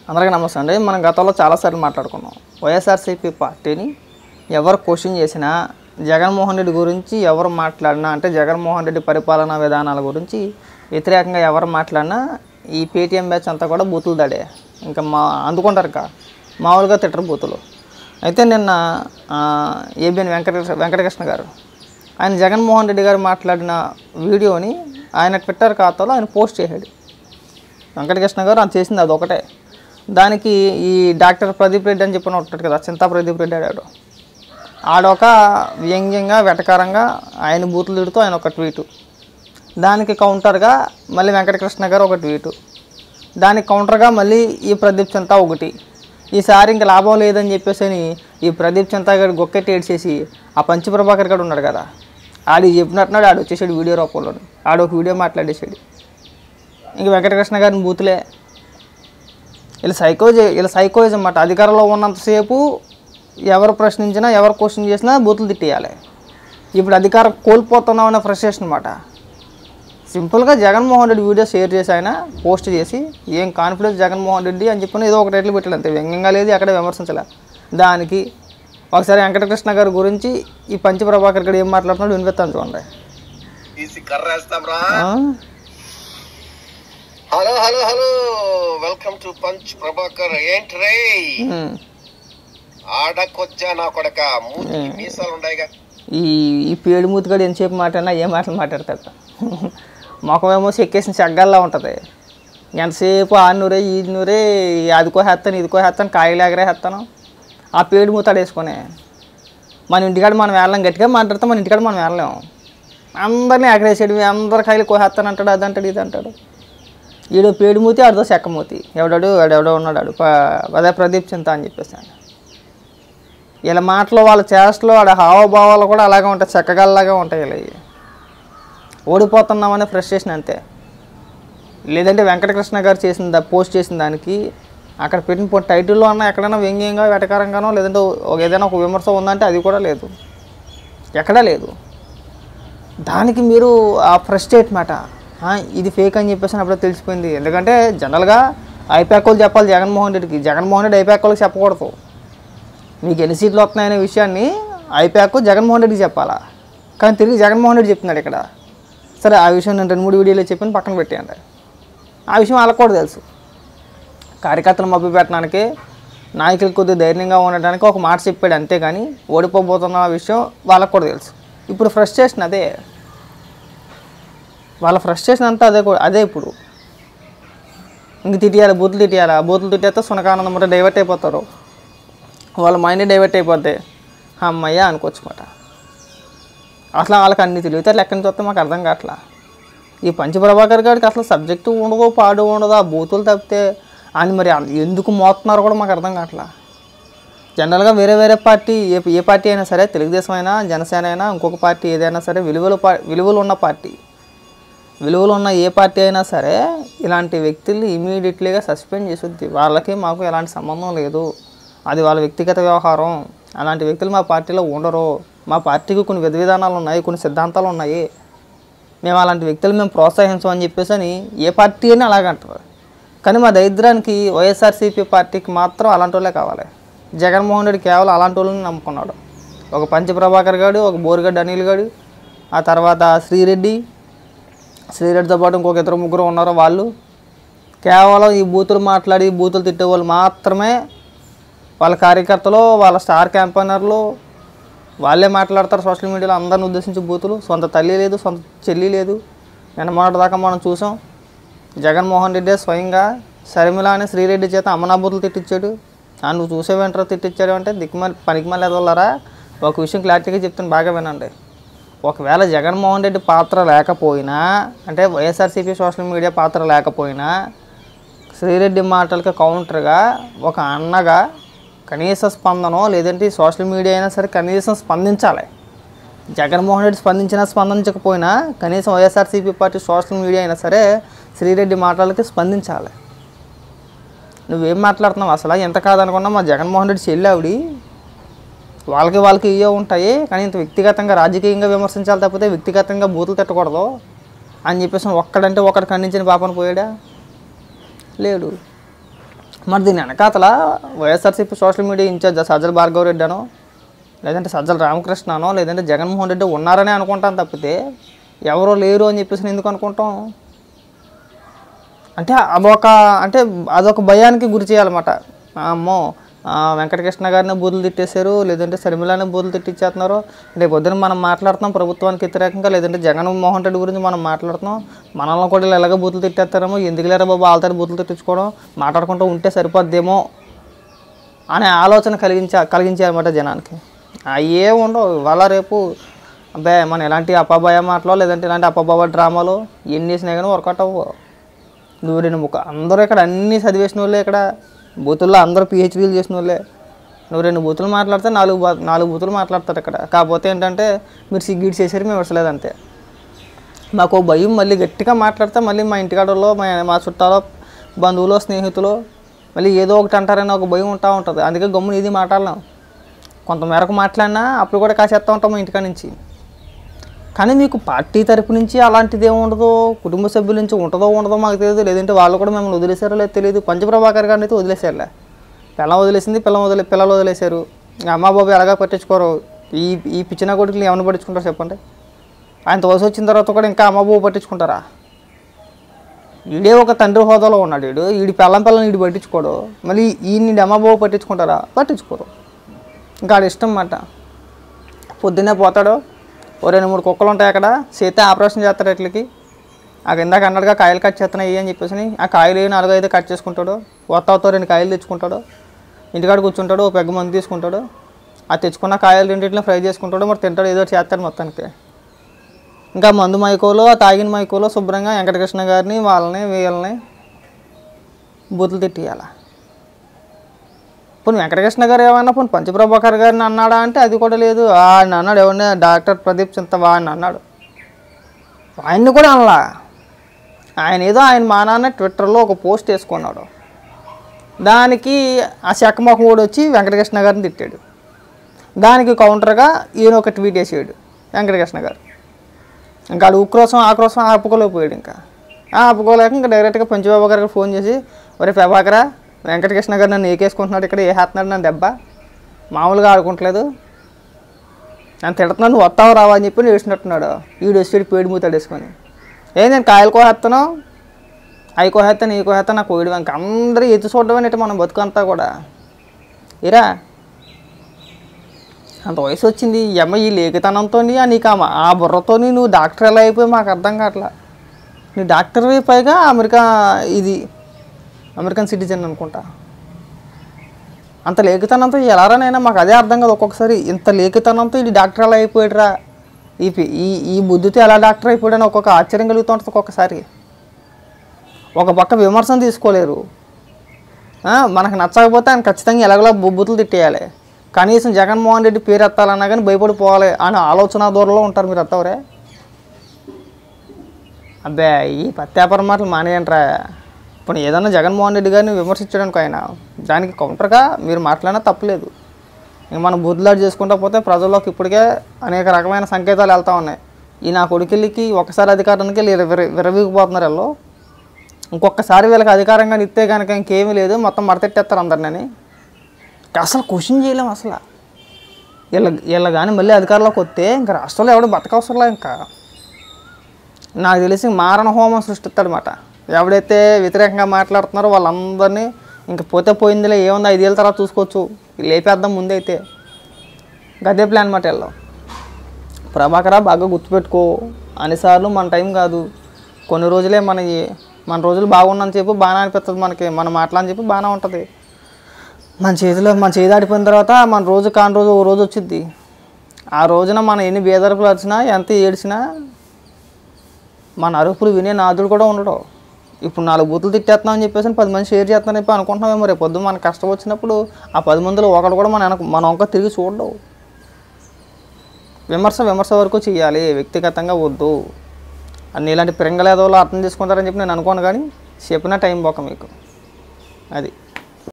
అందరికీ నమస్తే అండి మనం గతంలో చాలాసార్లు మాట్లాడుకున్నాం వైఎస్ఆర్సీపీ పార్టీని ఎవరు క్వశ్చన్ చేసినా జగన్మోహన్ రెడ్డి గురించి ఎవరు మాట్లాడినా అంటే జగన్మోహన్ రెడ్డి పరిపాలనా విధానాల గురించి వ్యతిరేకంగా ఎవరు మాట్లాడినా ఈ పేటీఎం బ్యాచ్ అంతా కూడా బూతులు దాడే ఇంకా మా అందుకుంటారు కా మామూలుగా తిట్టరు బూతులు అయితే నిన్న ఆ, ఏబిఎన్ వెంకటకృష్ణ వెంకటకృష్ణ గారు ఆయన జగన్మోహన్ రెడ్డి గారు మాట్లాడిన వీడియోని ఆయన ట్విట్టర్ ఖాతాలో ఆయన పోస్ట్ చేశాడు వెంకటకృష్ణ గారు అది చేసింది అదొకటే దానికి ఈ డాక్టర్ ప్రదీప్ రెడ్డి అని చెప్పిన ఉంటాడు కదా చింతా ప్రదీప్ రెడ్డి ఆడాడు ఆడొక వ్యంగ్యంగా వెటకారంగా ఆయన బూతులు తిడుతూ ఆయన ఒక ట్వీటు దానికి కౌంటర్గా మళ్ళీ వెంకటకృష్ణ గారు ఒక ట్వీటు దానికి కౌంటర్గా మళ్ళీ ఈ ప్రదీప్ చింతా ఒకటి ఈసారి ఇంక లాభం లేదని చెప్పేసి అని ఈ ప్రదీప్ చింతా గారు గొక్కెట్టి ఏడ్చేసి ఆ పంచ ప్రభాకర్ గారు ఉన్నాడు కదా ఆడి చెప్పినట్టున్నాడు ఆడు వచ్చేసాడు వీడియో రూపంలో ఆడు ఒక వీడియో మాట్లాడేసాడు ఇంక వెంకటకృష్ణ గారిని బూతులే వీళ్ళ సైకోజీ వీళ్ళ సైకోయిజం అన్నమాట అధికారంలో ఉన్నంతసేపు ఎవరు ప్రశ్నించినా ఎవరు క్వశ్చన్ చేసినా బూతులు తిట్టేయాలి ఇప్పుడు అధికారం కోల్పోతున్నాం అనే ఫ్రస్ట్రేషన్ అనమాట సింపుల్గా జగన్మోహన్ రెడ్డి వీడియో షేర్ చేసి ఆయన పోస్ట్ చేసి ఏం కాన్ఫిడెన్స్ జగన్మోహన్ రెడ్డి అని చెప్పి ఏదో ఒక టైటిల్ పెట్టాడు అంతే వ్యంగ్యంగా లేదు అక్కడ విమర్శించలే దానికి ఒకసారి వెంకటకృష్ణ గారి గురించి ఈ పంచ ప్రభాకర్ గారు ఏం మాట్లాడుతున్నాడు వినిపిస్తాను చూడండి తీసి కర్ర వేస్తాం రా ఆ? Hello hello hello welcome to punch Prabhakar ఏంటి రే ఉమ్. ఆడకొచ్చా నా కొడక మూతి మీసాలు ఉన్నాయిగా ఈ ఈ పేడు మూతిగాడు ఎంతసేపు మాట్లాడినా ఏ మాటలు మాట్లాడతాడు ముఖమేమో చెక్కేసిన చెగ్గల్లా ఉంటుంది ఎంతసేపు ఆ నూరే ఈ నూరే అదికో హెత్తాను ఇదికో హెత్తాను కాయలు ఎగరేస్తాను ఆ పేడు మూతాడు వేసుకొని మన ఇంటికాడ మనం వెళ్ళాం గట్టిగా మాట్లాడితే మన ఇంటికాడ మనం వెళ్ళలేము అందరినీ ఎగరేసాడు అందరి కాయలు కోహేస్తాను అంటాడు అది అంటాడు ఇది అంటాడు ఈడు పేడు మూతి ఆడితో చెక్క మూతి ఎవడాడు వాడెవడో ఉన్నాడు ఆడు. ప- అదే ప్రదీప్ చింత అని చెప్పేసి ఆయన వీళ్ళ మాటలు వాళ్ళ చేష్టలు ఆడ హావభావాలు కూడా అలాగే ఉంటాయి చెక్కగల్లాగా ఉంటాయి వీళ్ళవి ఓడిపోతున్నామనే ఫ్రస్ట్రేషన్ అంతే లేదంటే వెంకటకృష్ణ గారు చేసిన దా- పోస్ట్ చేసిన దానికి అక్కడ పెట్టిన పో- టైటిల్లో అన్న ఎక్కడైనా వ్యంగ్యంగా వెటకారంగానో లేదంటే ఒక ఏదైనా ఒక విమర్శ ఉందంటే అది కూడా లేదు ఎక్కడా లేదు దానికి మీరు ఆ ఫ్రస్ట్రేట్ మాట ఆ, ఇది ఫేక్ అని చెప్పేసి అప్పుడే తెలిసిపోయింది ఎందుకంటే జనరల్గా ఐపాక్ వాళ్ళు చెప్పాలి జగన్మోహన్ రెడ్డికి జగన్మోహన్ రెడ్డి ఐపాక్ వాళ్ళకి చెప్పకూడదు మీకు ఎన్ని సీట్లు వస్తున్నాయనే విషయాన్ని ఐపాక్ జగన్మోహన్ రెడ్డికి చెప్పాలా కానీ తిరిగి జగన్మోహన్ రెడ్డి చెప్తున్నాడు ఇక్కడ సరే ఆ విషయం నేను రెండు మూడు వీడియోలో చెప్పిన పక్కన పెట్టేయండి ఆ విషయం వాళ్ళకు కూడా తెలుసు కార్యకర్తలు మభ్య పెట్టడానికి నాయకులు కొద్దిగా ధైర్యంగా ఉండడానికి ఒక మాట చెప్పాడు అంతేగాని ఓడిపోబోతున్న విషయం వాళ్ళకు కూడా తెలుసు ఇప్పుడు ఫ్రస్ట్రేషన్ అదే వాళ్ళ ఫ్రస్ట్రేషన్ అంతా అదే కూడా అదే ఇప్పుడు ఇంక తిట్టియాలి బూతులు తిట్టియాలి ఆ బూతులు తిట్టేస్తే సునకానందం అంటే డైవర్ట్ అయిపోతారు వాళ్ళ మైండ్ డైవర్ట్ అయిపోతే అమ్మయ్య అనుకోవచ్చు మాట అసలు వాళ్ళకి అన్ని తెలివితే ఎక్కడి నుంచి వస్తే మాకు అర్థం కావట్లా ఈ పంచప్రభాకర్ గారికి అసలు సబ్జెక్టు ఉండదు పాడు ఉండదు ఆ బూతులు తప్పితే అని మరి అం- ఎందుకు మోతున్నారో కూడా మాకు అర్థం కావట్లా జనరల్గా వేరే వేరే పార్టీ ఏ ఏ పార్టీ అయినా సరే తెలుగుదేశం అయినా జనసేన అయినా ఇంకొక పార్టీ ఏదైనా సరే విలువలు పా విలువలు ఉన్న పార్టీ విలువలు ఉన్న ఏ పార్టీ అయినా సరే ఇలాంటి వ్యక్తుల్ని ఇమీడియట్లీగా సస్పెండ్ చేసుద్ది వాళ్ళకి మాకు ఎలాంటి సంబంధం లేదు అది వాళ్ళ వ్యక్తిగత వ్యవహారం అలాంటి వ్యక్తులు మా పార్టీలో ఉండరు మా పార్టీకి కొన్ని విధ విధానాలు ఉన్నాయి కొన్ని సిద్ధాంతాలు ఉన్నాయి మేము అలాంటి వ్యక్తులు మేము ప్రోత్సహించం అని చెప్పేసి అని ఏ పార్టీ అని అలాగంటారు కానీ మా దరిద్రానికి వైఎస్ఆర్సీపీ పార్టీకి మాత్రం అలాంటి వాళ్ళే కావాలి జగన్మోహన్ రెడ్డి కేవలం అలాంటి వాళ్ళని నమ్ముకున్నాడు ఒక పంచ ప్రభాకర్ గాడు ఒక బోరుగడ్డ అనిల్ గాడు ఆ తర్వాత శ్రీరెడ్డి శ్రీరెడ్డితో పాటు ఇంకొక ఇద్దరు ముగ్గురు ఉన్నారు వాళ్ళు కేవలం ఈ బూతులు మాట్లాడి బూతులు తిట్టే వాళ్ళు మాత్రమే వాళ్ళ కార్యకర్తలు వాళ్ళ స్టార్ క్యాంపైనర్లు వాళ్ళే మాట్లాడతారు సోషల్ మీడియాలో అందరిని ఉద్దేశించి బూతులు సొంత తల్లి లేదు సొంత చెల్లి లేదు నిన్న మొన్నటి దాకా మనం చూసాం జగన్మోహన్ రెడ్డి స్వయంగా శర్మిల అని శ్రీరెడ్డి చేత అమ్మనా బూతులు తిట్టించాడు ఆ నువ్వు చూసే వెంటనే తిట్టించాడు అంటే దిక్కుమని పనికిమని ఎదవలరా ఒక విషయం క్లారిటీగా చెప్తాను బాగా వినండి ఒకవేళ జగన్మోహన్ రెడ్డి పాత్ర లేకపోయినా అంటే వైఎస్ఆర్సీపీ సోషల్ మీడియా పాత్ర లేకపోయినా శ్రీరెడ్డి మాటలకి కౌంటర్గా ఒక అన్నగా కనీస స్పందనో లేదంటే ఈ సోషల్ మీడియా అయినా సరే కనీసం స్పందించాలి జగన్మోహన్ రెడ్డి స్పందించినా స్పందించకపోయినా కనీసం వైఎస్ఆర్సీపీ పార్టీ సోషల్ మీడియా అయినా సరే శ్రీరెడ్డి మాటలకి స్పందించాలి నువ్వేం మాట్లాడుతున్నావు అసలు ఎంత కాదనుకున్నా మా జగన్మోహన్ రెడ్డి చెల్లి ఆవిడి వాళ్ళకి వాళ్ళకి ఇవే ఉంటాయి కానీ ఇంత వ్యక్తిగతంగా రాజకీయంగా విమర్శించాలి తప్పితే వ్యక్తిగతంగా బూతులు తిట్టకూడదు అని చెప్పేసి ఒక్కడంటే ఒక్కడు ఖండించిన పాపను పోయాడా లేడు మరి దీని వెనకాతల YSRCP social media in-charge Sajjala Bhargava Reddy అనో లేదంటే సజ్జల రామకృష్ణనో లేదంటే జగన్మోహన్ రెడ్డి ఉన్నారని అనుకుంటాం తప్పితే ఎవరో లేరు అని చెప్పేసి నేను ఎందుకు అనుకుంటాం అంటే అదొక అంటే అదొక భయానికి గురి చేయాలన్నమాట అమ్మో ఆ, వెంకటకృష్ణ గారిని బూతులు తిట్టేశారు లేదంటే శర్మిలాని బూతులు తిట్టించేస్తున్నారు రేపు పొద్దున మనం మాట్లాడుతున్నాం ప్రభుత్వానికి వ్యతిరేకంగా లేదంటే జగన్మోహన్ రెడ్డి గురించి మనం మాట్లాడుతున్నాం మనల్ని కూడా ఇలా ఎలాగ బూతులు తిట్టేస్తారేమో ఎందుకు లేరా బాబు వాళ్ళతో బూతులు తిట్టించుకోవడం మాట్లాడుకుంటూ ఉంటే సరిపోద్దేమో అనే ఆలోచన కలిగించా కలిగించారన్నమాట జనానికి అయ్యే ఉండవు ఇవాళ రేపు అబ్బాయి మనం ఎలాంటి అపభయ మాటలో లేదంటే ఇలాంటి అపభవ డ్రామాలు ఎన్ని వేసినా కానీ వర్కౌట్ అవ్వవు నూరిన ముక్క అందరూ ఇక్కడ అన్ని చదివేసిన వాళ్ళే ఇక్కడ బూతుల్లో అందరూ పిహెచ్డీలు చేసిన వాళ్ళే నువ్వు రెండు బూతులు మాట్లాడితే నాలుగు బా- నాలుగు బూతులు మాట్లాడతారు ఇక్కడ కాకపోతే ఏంటంటే మీరు సిగ్గిడి చేసారు మేము ఇవ్వలేదు అంతే మాకు ఓ భయం మళ్ళీ గట్టిగా మాట్లాడితే మళ్ళీ మా ఇంటికాడలో మా మా చుట్టాలో బంధువులు స్నేహితులు మళ్ళీ ఏదో ఒకటి అంటారని ఒక భయం ఉంటా ఉంటుంది అందుకే గమ్మున ఇది మాట్లాడలేం కొంతమేరకు మాట్లాడినా అప్పుడు కూడా కాసేస్తూ ఉంటాం మా ఇంటికాడ నుంచి కానీ మీకు పార్టీ తరపు నుంచి అలాంటిది ఏమి ఉండదు కుటుంబ సభ్యుల నుంచి ఉంటుందో ఉండదో మాకు తెలియదు లేదంటే వాళ్ళు కూడా మిమ్మల్ని వదిలేశారో లేదో తెలియదు పంచప్రభాకర్ గారిని అయితే వదిలేశారులే పిల్లం వదిలేసింది పిల్లం వదిలే పిల్లలు వదిలేశారు ఇంకా అమ్మ బాబు ఎలాగా పట్టించుకోరు ఈ ఈ పిచ్చిన కొడుకులు ఏమైనా పట్టించుకుంటారు చెప్పండి ఆయన వయసు వచ్చిన తర్వాత కూడా ఇంకా అమ్మ బాబు పట్టించుకుంటారా ఈడే ఒక తండ్రి హోదాలో ఉన్నాడు వీడు వీడి పిల్లం పిల్లని వీడు పట్టించుకోడు మళ్ళీ ఈయన్ని అమ్మ బాబు పట్టించుకుంటారా పట్టించుకోరు ఇంకా ఆడ ఇష్టం మాట పొద్దున్నే పోతాడు ఓ రెండు మూడు కుక్కలు ఉంటాయి అక్కడ సీత ఆపరేషన్ చేస్తాడు ఇట్లకి ఆ ఇందాక అన్నట్టుగా కాయలు కట్ చేస్తున్నాయి అని చెప్పేసి ఆ కాయలు నాలుగు ఐదు కట్ చేసుకుంటాడు వత్తాతో రెండు కాయలు తెచ్చుకుంటాడు ఇంటికాడ కూర్చుంటాడు ఓ పెగ్గ మంది తీసుకుంటాడు ఆ తెచ్చుకున్న కాయలు రెండింటిని ఫ్రై చేసుకుంటాడు మరి తింటాడు ఏదో ఒకటి చేస్తాడు మొత్తానికి ఇంకా మందు మైకోలో ఆ తాగిన మైకోలో శుభ్రంగా వెంకటకృష్ణ గారిని వాళ్ళని వీళ్ళని బూతులు తిట్టియాల పోనీ వెంకటకృష్ణ గారు ఏమన్నా పోనీ పంచప్రభాకర్ గారిని అన్నాడా అంటే అది కూడా లేదు ఆయన అన్నాడు ఎవరిని డాక్టర్ ప్రదీప్ చింతవా అని అన్నాడు ఆయన్ని కూడా అనలా ఆయన ఏదో ఆయన మా నాన్న ట్విట్టర్లో ఒక పోస్ట్ వేసుకున్నాడు దానికి ఆ శకమొఖం కూడా వచ్చి వెంకటకృష్ణ గారిని తిట్టాడు దానికి కౌంటర్గా ఈయన ఒక ట్వీట్ వేసాడు వెంకటకృష్ణ గారు ఇంకా ఆడు ఉక్రోసం ఆక్రోసం ఆపుకోలేకపోయాడు ఇంకా ఆ ఆపుకోలేక ఇంకా డైరెక్ట్గా పంచబాబు గారికి ఫోన్ చేసి ఒరే ప్రభాకరా వెంకటకృష్ణ గారు నన్ను ఏకేసుకుంటున్నాడు ఇక్కడ ఏ హేస్తున్నాడు నన్ను దెబ్బ మామూలుగా ఆడుకుంటలేదు నన్ను తిడుతున్నాను నువ్వు వస్తావు రావా అని చెప్పి వేసినట్టున్నాడు వీడు వచ్చి పేడి మూతాడు వేసుకొని ఏం నేను కాయలు కోహేస్తాను అవి కోహేస్తాను ఈ కోహేస్తాను నాకు కోయడం ఇంకా అందరూ ఎత్తి చూడడం అనేటి మనం బతుకంతా కూడా ఇరా అంత వయసు వచ్చింది ఈ అమ్మ ఈ లేఖితనంతో నీకు ఆ మ- ఆ బుర్రతోని నువ్వు డాక్టర్ ఎలా అయిపోయి మాకు అర్థం కావట్లా నీ డాక్టర్ పైగా అమెరికా ఇది అమెరికన్ సిటిజన్ అనుకుంటా అంత లేఖితనంతో ఎలారానైనా మాకు అదే అర్థం కాదు ఒక్కొక్కసారి ఇంత లేఖితనంతో ఇది డాక్టర్ ఎలా అయిపోయాడురా ఈ పి- ఈ ఈ బుద్ధితో ఎలా డాక్టర్ అయిపోయాడని ఒక్కొక్క ఆశ్చర్యం కలుగుతూ ఉంటుంది ఒక్కొక్కసారి ఒక పక్క విమర్శన తీసుకోలేరు ఆ, మనకు నచ్చకపోతే ఆయన ఖచ్చితంగా ఎలాగోలా బొబ్బుతులు తిట్టేయాలి కనీసం జగన్మోహన్ రెడ్డి పేరు ఎత్తాలన్నా కానీ భయపడిపోవాలి అనే ఆలోచన దూరంలో ఉంటారు మీరు ఎత్తవరే అబ్బే ఈ పత్యాపరం మాటలు మానేయంట్రా ఇప్పుడు ఏదన్నా జగన్మోహన్ రెడ్డి గారిని విమర్శించడానికి ఆయన దానికి కౌంటర్గా మీరు మాట్లాడినా తప్పలేదు ఇంక మనం బుద్ధులాడు చేసుకుంటా పోతే ప్రజల్లోకి ఇప్పటికే అనేక రకమైన సంకేతాలు వెళ్తూ ఉన్నాయి ఈ నా కొడుకులకి ఒకసారి అధికారానికి వీళ్ళు విర విరవీగిపోతున్నారు వీళ్ళు ఇంకొకసారి వీళ్ళకి అధికారంగా ఇస్తే కనుక ఇంకేమీ లేదు మొత్తం మడతెట్టేస్తారు అందరిని అసలు క్వశ్చన్ చేయలేం అసలు వీళ్ళ వీళ్ళ కానీ మళ్ళీ అధికారంలోకి వస్తే ఇంకా రాష్ట్రంలో ఎవడు బతకవసరంలా ఇంకా నాకు తెలిసి మారణ హోమం సృష్టిస్తాడనమాట ఎవడైతే వ్యతిరేకంగా మాట్లాడుతున్నారో వాళ్ళందరినీ ఇంక పోతే పోయిందిలే ఏముంది ఐదేళ్ళ తర్వాత చూసుకోవచ్చు లేపేద్దాం ముందైతే గదే ప్లాన్ మాట వెళ్దాం ప్రభాకరా బాగా గుర్తుపెట్టుకో అన్నిసార్లు మన టైం కాదు కొన్ని రోజులే మన మన రోజులు బాగున్నాయని చెప్పి బాగానే అనిపిస్తుంది మనకి మన మాటలని చెప్పి బాగానే ఉంటుంది మన చేతిలో మన చేతి ఆడిపోయిన తర్వాత మన రోజు కాని రోజు ఓ రోజు వచ్చింది ఆ రోజున మనం ఎన్ని బేదరుపులు వచ్చినా ఎంత ఏడ్చినా మన అరుపులు వినే నాదుడు కూడా ఉండడు ఇప్పుడు నాలుగు బూతులు తిట్టేస్తున్నాం అని చెప్పేసి పది మంది షేర్ చేస్తున్నారని చెప్పి అనుకుంటున్నామేమో రేపు పొద్దు మనకు కష్టం వచ్చినప్పుడు ఆ పది మందిలో ఒకడు కూడా మన వెనక మన వంక తిరిగి చూడవు విమర్శ విమర్శ వరకు చేయాలి వ్యక్తిగతంగా వద్దు అన్ని ఇలాంటి పిరంగలేదో అర్థం చేసుకుంటారని చెప్పి నేను అనుకోను కానీ చెప్పిన టైం పోక మీకు అది